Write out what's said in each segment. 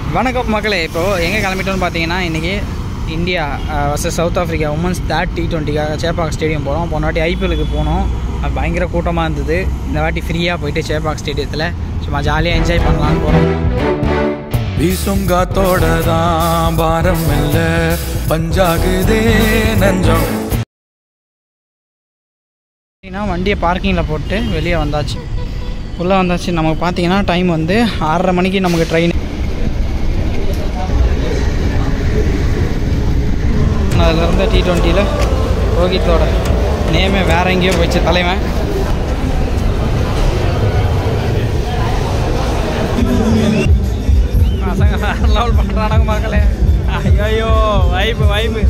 வணக்கம் மக்களே இப்போது எங்கே கிளம்பிட்டோம்னு பார்த்தீங்கன்னா இன்றைக்கி India versus South Africa women's third T டுவெண்ட்டிக்காக சேப்பாக் ஸ்டேடியம் போகிறோம் போன வாட்டி ஐபிஎலுக்கு போனோம் அது பயங்கர கூட்டமாக இருந்தது இந்த வாட்டி ஃப்ரீயாக போயிட்டு சேப்பாக் ஸ்டேடியத்தில் சும்மா ஜாலியாக என்ஜாய் பண்ணலான்னு போகிறோம் வீசும் காத்தோடதான் பாரம் இல்ல பஞ்சாகுதே நஞ்சம் பார்த்தீங்கன்னா வண்டியை பார்க்கிங்கில் போட்டு வெளியே வந்தாச்சு உள்ளே வந்தாச்சு நமக்கு பார்த்தீங்கன்னா டைம் வந்து ஆறரை மணிக்கு நமக்கு ட்ரெயின் அதுலேருந்து டி ட்வெண்ட்டியில் ரோஹித்தோட நேமே வேற எங்கேயோ போயிடுச்சு தலைவன் பசங்க வேற லெவல் பண்ணுறானுங்க மக்களே ஐயோ வைப்பு வைப்பு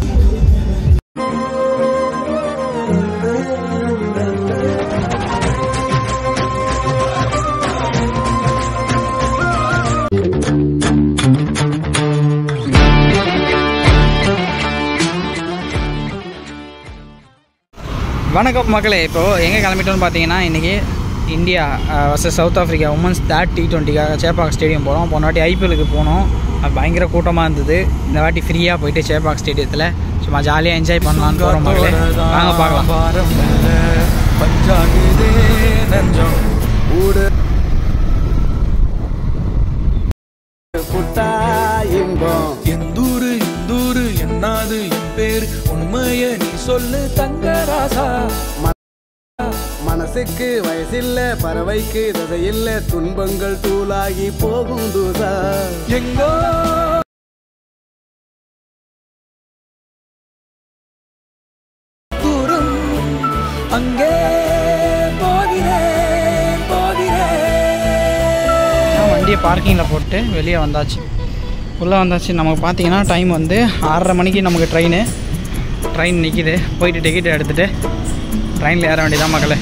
வணக்கம் மக்களே இப்போது எங்கே கிளம்பிட்டோம்னு பார்த்தீங்கன்னா இன்றைக்கி India versus South Africa women's third T டுவெண்ட்டிக்காக சேப்பாக் ஸ்டேடியம் போகிறோம் போன வாட்டி ஐபிஎலுக்கு போனோம் அது பயங்கர கூட்டமாக இருந்தது இந்த வாட்டி ஃப்ரீயாக போயிட்டு சேப்பாக் ஸ்டேடியத்தில் சும்மா ஜாலியாக என்ஜாய் பண்ணலான்னு போகிறோம் மக்களே வாங்க பார்க்கலாம் பாரம் இல்ல பஞ்சாகுதே நஞ்சம் ஊடு புட்டா இன்பம் எந்தூரு இந்தூரு என்னாது என் பேர் உண்மைய நீ சொல்லு தங்கராசா மனசுக்கு வயசில்ல பறவைக்கு தசையில்ல துன்பங்கள் தூளாகி போகும் தூசா எங்கோ தூரம் அங்கே போகிறேன் போகிறேன் நான் வண்டியை பார்க்கிங்கில் போட்டு வெளியே வந்தாச்சு உள்ளே வந்தாச்சு நமக்கு பார்த்தீங்கன்னா டைம் வந்து ஆறரை மணிக்கு நமக்கு ட்ரெயின் ட்ரெயின் நிற்கிது போயிட்டு டிக்கெட் எடுத்துகிட்டு ட்ரெயினில் ஏற வேண்டியதான் மக்களே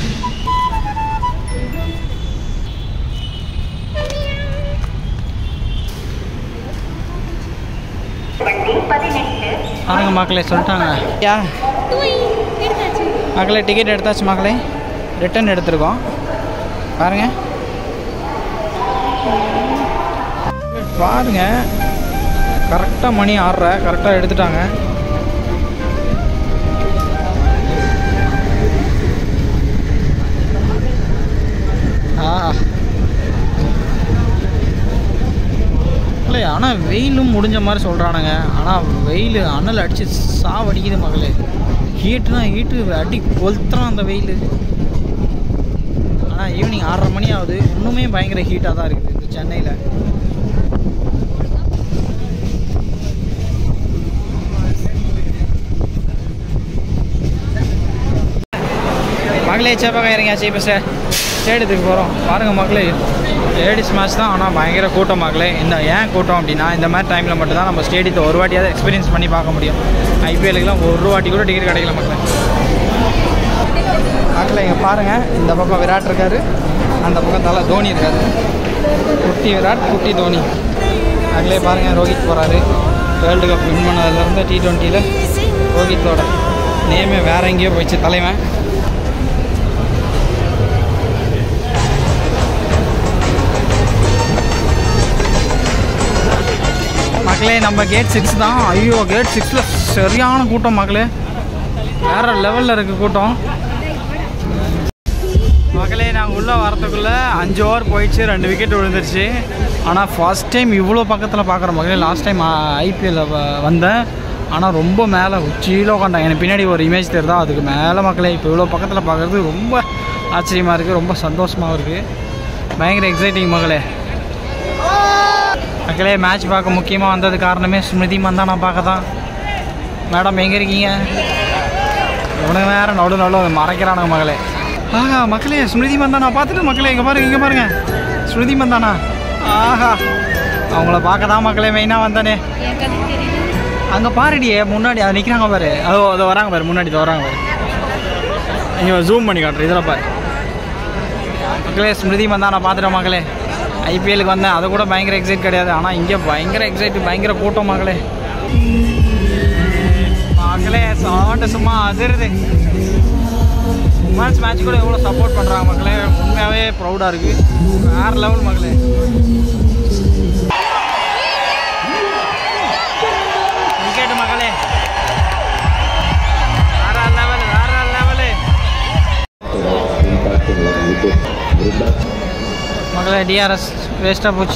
பாருங்க மக்களே சொல்லிட்டாங்க யா மக்களே டிக்கெட் எடுத்தாச்சு மக்களே ரிட்டன் எடுத்திருக்கோம் பாருங்க பாருங்க கரெக்டாக மணி ஆறரை கரெக்டாக எடுத்துட்டாங்க ஆ இல்லை ஆனால் வெயிலும் முடிஞ்ச மாதிரி சொல்கிறானுங்க ஆனால் வெயில் அனல் அடித்து சாவடிக்குது மகளே ஹீட்டுனா ஹீட்டு அடி கொளுத்துறான் அந்த வெயில் ஆனால் ஈவினிங் ஆறரை மணி ஆகுது இன்னுமே பயங்கர ஹீட்டாக தான் இருக்குது இந்த சென்னையில் மகளே சேப்பாக்கம் இறங்கியாச்சு இப்போ ஸ்டே ஸ்டேடியத்துக்கு போகிறோம் பாருங்கள் மக்களே லேடிஸ் மேட்ச் தான் ஆனால் பயங்கர கூட்டம் மக்களே இந்த ஏன் கூட்டம் அப்படின்னா இந்த மாதிரி டைமில் மட்டும் தான் நம்ம ஸ்டேடியத்தை ஒரு வாட்டியாவது எக்ஸ்பீரியன்ஸ் பண்ணி பார்க்க முடியும் ஐபிஎலுக்குலாம் ஒரு வாட்டி கூட டிக்கெட் கிடைக்கல மக்களே மக்களே இங்கே பாருங்கள் இந்த பக்கம் விராட் இருக்காரு அந்த பக்கம் தலை தோனி இருக்காரு குட்டி விராட் குட்டி தோனி அதிலே பாருங்கள் ரோஹித் போகிறாரு வேர்ல்டு கப் வின் பண்ணதுலேருந்து டி ட்வெண்ட்டியில் ரோஹித்தோட நேமே வேற எங்கேயோ போயிடுச்சு தலைவன் மக்களே நம்ம கேட் சிக்ஸ் தான் ஐயோ கேட் சிக்ஸில் சரியான கூட்டம் மக்களே வேற லெவலில் இருக்குது கூட்டம் மக்களே நாங்கள் உள்ளே வரத்துக்குள்ளே அஞ்சு ஓவர் போயிடுச்சு ரெண்டு விக்கெட் விழுந்துருச்சு ஆனால் ஃபர்ஸ்ட் டைம் இவ்வளோ பக்கத்தில் பார்க்குற மக்களே லாஸ்ட் டைம் ஐபிஎல்ல வந்தேன் ஆனால் ரொம்ப மேலே உச்சியில் உட்காண்டாங்க எனக்கு பின்னாடி ஒரு இமேஜ் தெரியுதா அதுக்கு மேலே மக்களே இப்போ இவ்வளோ பக்கத்தில் பார்க்குறது ரொம்ப ஆச்சரியமாக இருக்குது ரொம்ப சந்தோஷமாகவும் இருக்குது பயங்கர எக்ஸைட்டிங் மகளே மக்களே மேட்ச் பார்க்க முக்கியமாக வந்தது காரணமே ஸ்மிருதி மந்தானா பார்க்க தான் மேடம் எங்கே இருக்கீங்க இவனுங்க வேற நடு நடு மறைக்கிறானுங்க மகளே ஆஹா மக்களே ஸ்மிருதி மந்தானா பார்த்துட்டு மக்களே இங்கே பாருங்க இங்கே பாருங்க ஸ்மிருதி மந்தானா ஆஹா அவங்கள பார்க்க தான் மக்களே மெயினாக வந்தானே அங்கே பாருடியே முன்னாடி அது நிற்கிறாங்க பாரு அதோ அதோ வராங்க பாரு முன்னாடி இதோ வராங்க பாரு இங்கே ஜூம் பண்ணி காட்டுறேன் இதில் பாரு மக்களே ஸ்மிருதி மந்தானா பார்த்துட்டேன் மக்களே ஐபிஎலுக்கு வந்தேன் அது கூட பயங்கர எக்ஸைட் கிடையாது ஆனால் இங்கே பயங்கர எக்ஸைட் பயங்கர கூட்டம் மக்களே மக்களே சவுண்டு சும்மா அதிருது உமன்ஸ் மேட்ச் கூட எவ்வளோ சப்போர்ட் பண்ணுறாங்க மக்களே உண்மையாகவே ப்ரௌடாக இருக்குது வேறு லெவல் மக்களே டிஆர்எஸ் வேஸ்ட்டாக போச்சு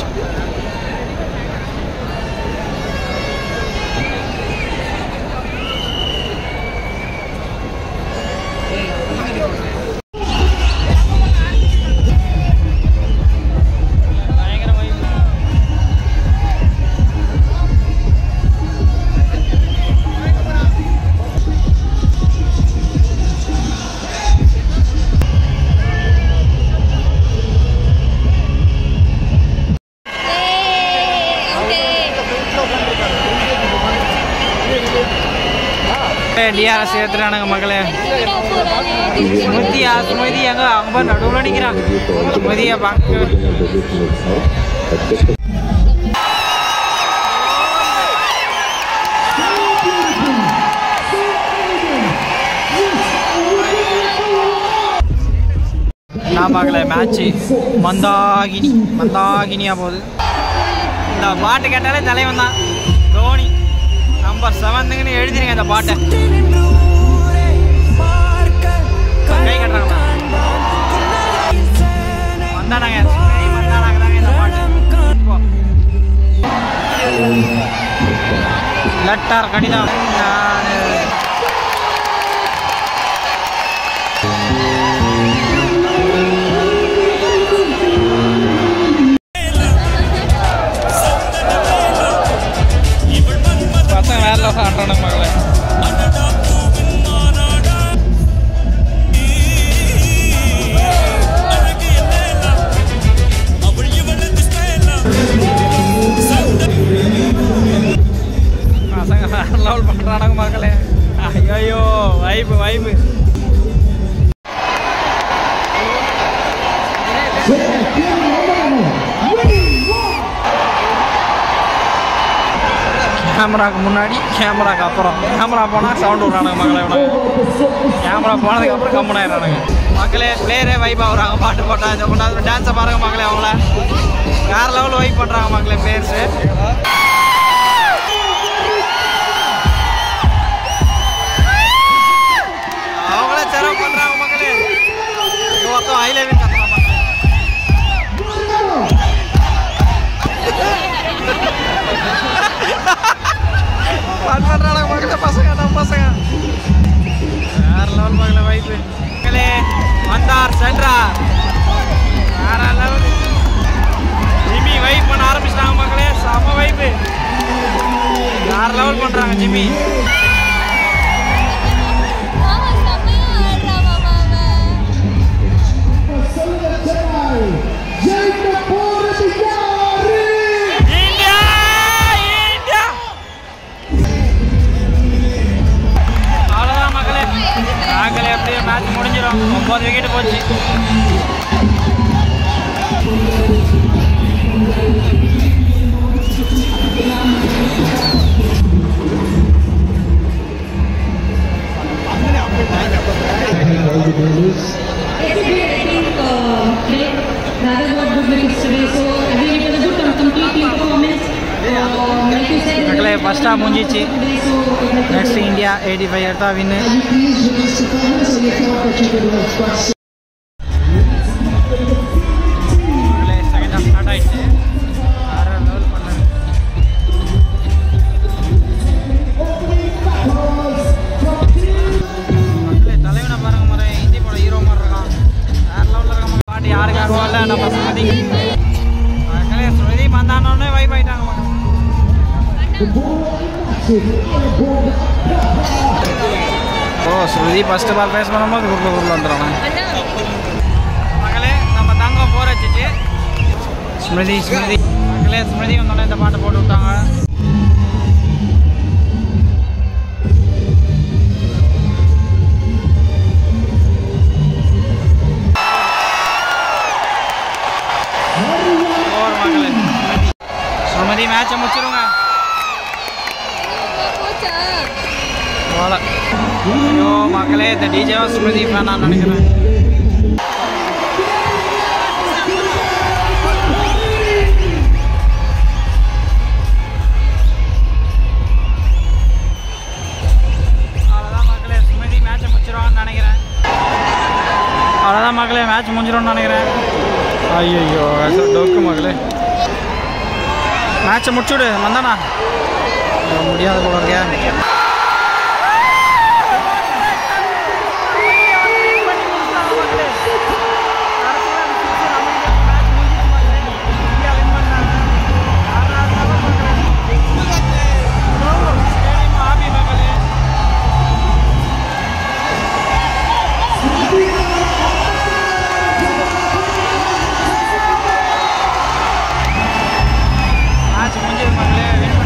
டிஆர்எஸ் ஏற்றுறானுங்க மக்களே ஸ்மிருதியா ஸ்மிருதி எங்க அவங்க போய் நடுவில் நிற்கிறான் ஸ்மிருதியை பார்க்க நான் பார்க்கல மேட்ச்சு மந்தாகினி மந்தாகினியா போகுது இந்த பாட்டு கேட்டாலே தலைவன் தான் தோனி நம்பர் செவன்த்துங்கன்னு எழுதிருங்க இந்த பாட்டை கை கட்டுறாங்களா வந்தானாங்க ஸ்மிருதி வந்தானாங்க தாங்க இந்த பாட்டு இப்போ. லெட்டர் கடிதம் நான் பசங்க வேற லெவல் ஆடுறானுங்க மகளே பசங்க வேற லெவல் பண்றானுங்க மகளே ஐயோ வைப்பு வைப்பு கேமராக்கு முன்னாடி கேமராக்கு அப்புறம் கேமரா போனால் சவுண்ட் விட்றானுங்க மக்களை இவனுங்க கேமரா போனதுக்கு அப்புறம் கம்முனாயிடுறானுங்க மக்களே பிளேயரே வைப் ஆகுறாங்க பாட்டு போட்டா இந்த பண்ணா டான்ஸை பாருங்க மக்களே அவங்கள வேற லெவலில் வைப் பண்ணுறாங்க மக்களே பிளேயர்ஸு அவங்களே சிறப்பு பண்ணுறாங்க மக்களே இது மொத்தம் ஹைலைட் கத்துறாங்க மக்களே ஃபன் பண்ணுறாங்க மக்களே பசங்க நம்ம பசங்க வேற லெவல் மக்களே வைப்பு மக்களே வந்தார் சென்றார் வேற லெவல் ஜிம்மி வைப் பண்ண ஆரம்பிச்சிட்டாங்க மக்களே செம வைப்பு வேற லெவல் பண்ணுறாங்க ஜிம்மி இந்தியா இந்தியா அவ்வளோதான் மக்களே நாங்களே எப்படியோ மேட்ச் முடிஞ்சிடும் ஒம்பது விக்கெட் போச்சு rather got good wickets today. So I think it was a good and complete team performance. Um, like you said, மக்களே ஃபஸ்ட்டாக முடிஞ்சிச்சு today, so it was next India eighty five எடுத்தா வின்னு மக்களே second half start ஆயிடுச்சு வேற level பண்ணாங்க மக்களே தலைவனை பாருங்க முறை ஹிந்தி படம் ஹீரோ மாதிரி இருக்கான் வேற லெவலில் இருக்க பாட்டு யாருக்காகவும் இல்லை நம்ம ஸ்மிருதி மக்களே ஸ்மிருதி வந்தானோடனே வைப் ஆயிட்டாங்க மக்களே. ஓ ஸ்ருதி ஃபர்ஸ்ட் பால் பேஸ் பண்ணும்போது குருல குருல வந்துடுறாங்க மகளே நம்ம தங்கம் போர் வச்சுச்சு ஸ்மிருதி ஸ்மிருதி மகளே ஸ்மிருதி வந்தோடனே இந்த பாட்டு போட்டு விட்டாங்க ஓவர் மகளே ஸ்மிருதி ஸ்மிருதி மேட்சை முடிச்சிருங்க போல ஐயோ மக்களே இந்த டிஜேவா ஸ்மிருதி ஃபேன் நான் நினைக்கிறேன் அவ்வளோதான் மக்களே ஸ்மிருதி மேட்சை முடிச்சிருவான்னு நினைக்கிறேன் அவ்வளோதான் மக்களே மேட்ச் முடிஞ்சிரும்னு நினைக்கிறேன் ஐயோ டொக்கு மகளே மேட்சை முடிச்சுடு மந்தானா ஐயோ, முடியாத போல இருக்கே மேட்ச் முடிஞ்சது மகளே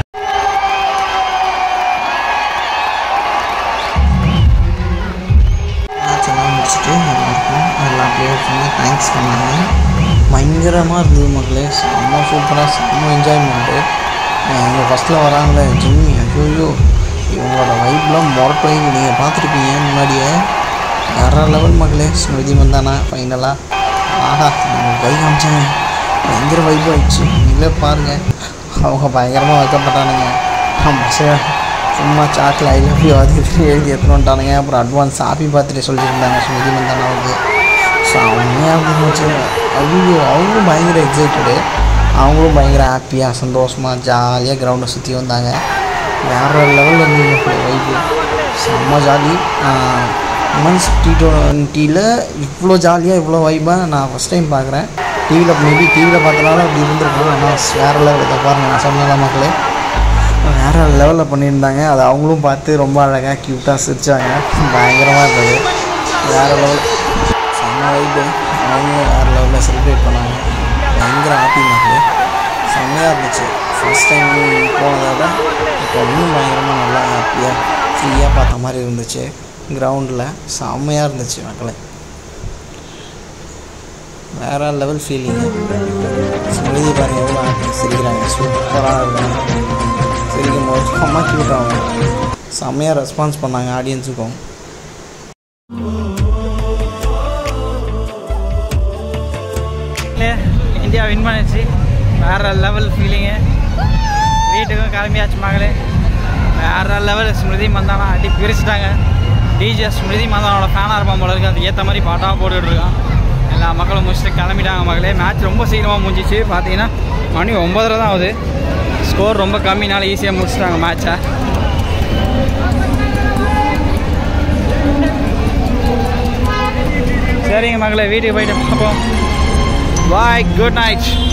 மேட்ச் எல்லாம் முடிச்சுட்டு எல்லாருக்கும் எல்லா பிளேயர்ஸுமே தேங்க்ஸ் பண்ணாங்க பயங்கரமாக இருந்தது மக்களே செம்ம சூப்பராக செம்ம என்ஜாய்மெண்ட்டு இங்கே ஃபஸ்ட்டில் வராங்களே ஜிம்மி ஐயோ இவங்களோட வைப்லாம் முரட்டை நீங்கள் பார்த்துருப்பீங்க முன்னாடியே வேற லெவல் மக்களே ஸ்மிருதி வந்தானா ஃபைனலாக ஆஹா நம்ம கை காமிச்சாங்க பயங்கர வைப் ஆயிடுச்சு நீங்களே பாருங்கள் அவங்க பயங்கரமாக வைக்கப்பட்டானுங்க பசங்க சும்மா சாட்டில் ஐ லவ் யூ அது இது எழுதி எடுத்துன்னு வந்துட்டானுங்க அப்புறம் அட்வான்ஸ் ஹாப்பி பர்த்டே சொல்லியிருந்தாங்க ஸ்மிருதி மந்தானாவுக்கு செம்மையாக இருந்துச்சு ஐயோ அவங்களும் பயங்கர எக்ஸைட்டடு அவங்களும் பயங்கர ஹாப்பியாக சந்தோஷமாக ஜாலியாக கிரவுண்டை சுற்றி வந்தாங்க வேறு லெவலில் இருந்தது வைப்பு செம்ம ஜாலி உமன்ஸ் டி டுவெண்ட்டியில் இவ்வளோ ஜாலியாக இவ்வளோ வைப்பாக நான் ஃபஸ்ட் டைம் பார்க்குறேன் டிவியில் மேபி டிவியில் பார்த்தனால அப்படி இருந்திருக்கும் ஆனால் வேறு லெவல் இதை பாருங்க நான் சொன்னல மக்களே வேறு லெவலில் பண்ணியிருந்தாங்க அது அவங்களும் பார்த்து ரொம்ப அழகாக க்யூட்டாக சிரிச்சாங்க பயங்கரமாக இருந்தது வேறு லெவல் செம்ம வைப்பு அவங்களும் வேறு லெவலில் செலிப்ரேட் பண்ணாங்க பயங்கர ஹாப்பி மக்களே செம்மையாக இருந்துச்சு ஃபஸ்ட் டைம் போனதை விட இப்போ இன்னும் பயங்கரமாக நல்லா ஹாப்பியாக ஃப்ரீயாக பார்த்த மாதிரி இருந்துச்சு கிரவுண்டில் செம்மையாக இருந்துச்சு மக்களே வேற லெவல் ஃபீலிங்கு ஸ்மிருதி பாருங்க எவ்வளோ happy சிரிக்கிறாங்க சூப்பராக இருக்காங்க சிரிக்கும் போது செம்ம க்யூட் ஆகும் செம்மையாக ரெஸ்பான்ஸ் பண்ணாங்க ஆடியன்ஸுக்கும் இந்தியா வின் பண்ணிச்சு வேற லெவல் ஃபீலிங்கு வீட்டுக்கும் கிளம்பியாச்சு மகளே வேற லெவல் ஸ்மிருதி மந்தானா அடி பிரிச்சுட்டாங்க டிஜே ஸ்மிருதி மந்தானோட ஃபேனாக இருப்பான் போல இருக்கு அதுக்கு ஏற்ற மாதிரி பாட்டாக போட்டுட்டு இருக்கான் எல்லா மக்களும் முடிச்சுட்டு கிளம்பிட்டாங்க மகளே மேட்ச் ரொம்ப சீக்கிரமாக முடிஞ்சிச்சு பார்த்தீங்கன்னா மணி ஒம்பதரை தான் ஆகுது ஸ்கோர் ரொம்ப கம்மினால ஈஸியாக முடிச்சிட்டாங்க மேட்சை சரிங்க மகளே வீட்டுக்கு போயிட்டு பார்ப்போம் பாய் குட் நைட்